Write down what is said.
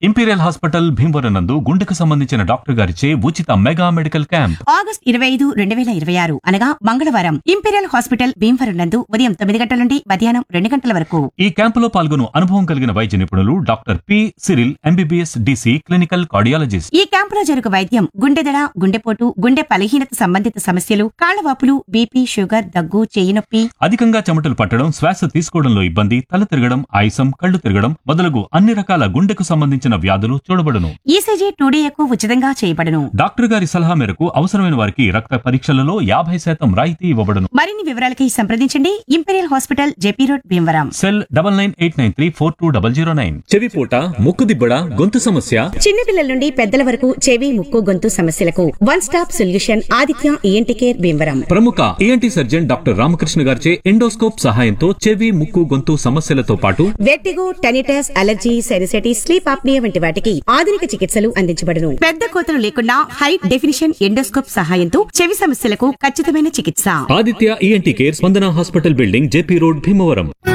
imperial hospital Bhimavaram నందు గుండెకు సంబంధించిన డాక్టర్ గారిచే ఉచిత మెగా మెడికల్ క్యాంప్ ఆగస్ట్ ఇరవై ఐదు రెండు వేల ఇరవై ఆరు అనగా మంగళవారం ఇంపీరియల్ హాస్పిటల్ భీమవరం నందు ఉదయం తొమ్మిది గంటల నుండి మధ్యాహ్నం రెండు గంటల వరకు ఈ క్యాంపులో పాల్గొను అనుభవం కలిగిన వైద్య నిపుణులు doctor P Cyril MBBS DC clinical cardiologist ఈ క్యాంపులో జరుగు వైద్యం గుండెదడ గుండెపోటు గుండె బలహీనత సంబంధిత సమస్యలు కాళ్లవాపులు బీపీ షుగర్ దగ్గు చేయి నొప్పి అధికంగా చెమటలు పట్టడం శ్వాస తీసుకోవడంలో ఇబ్బంది తల తిరగడం ఆయాసం కళ్ళు తిరగడం మొదలగు అన్ని రకాల గుండెకు సంబంధించిన వ్యాధులు చూడబడును ఈసీజీ టూడీఏకు ఉచితంగా చేయబడును డాక్టర్ గారి సలహా మేరకు అవసరమైన వారికి రక్త పరీక్షలలో యాభై శాతం రాయితీ ఇవ్వబడును మరిన్ని వివరాలకి సంప్రదించండి Imperial hospital JP road Bhimavaram cell double nine eight nine three four two double zero nine చెవిపోట ముక్కు దిబ్బడ గొంతు సమస్య చిన్నపిల్లల నుండి పెద్దల వరకు చెవి ముక్కు గొంతు సమస్యలకు one stop solution Aditya ENT care Bhimavaram ప్రముఖ ఏఎన్టీ సర్జన్ డాక్టర్ రామకృష్ణ గారిచే ఎండోస్కోప్ సహాయంతో చెవి ముక్కు గొంతు సమస్యలతో పాటు vertigo tinnitus allergy sinusitis sleep apnoea వంటి వాటికి ఆధునిక చికిత్సలు అందించబడును పెద్ద కోతలు లేకుండా హై డెఫినిషన్ ఎండోస్కోప్ సహాయంతో చెవి సమస్యలకు ఖచ్చితమైన చికిత్స Aditya ENT care Spandana hospital building JP road Bhimavaram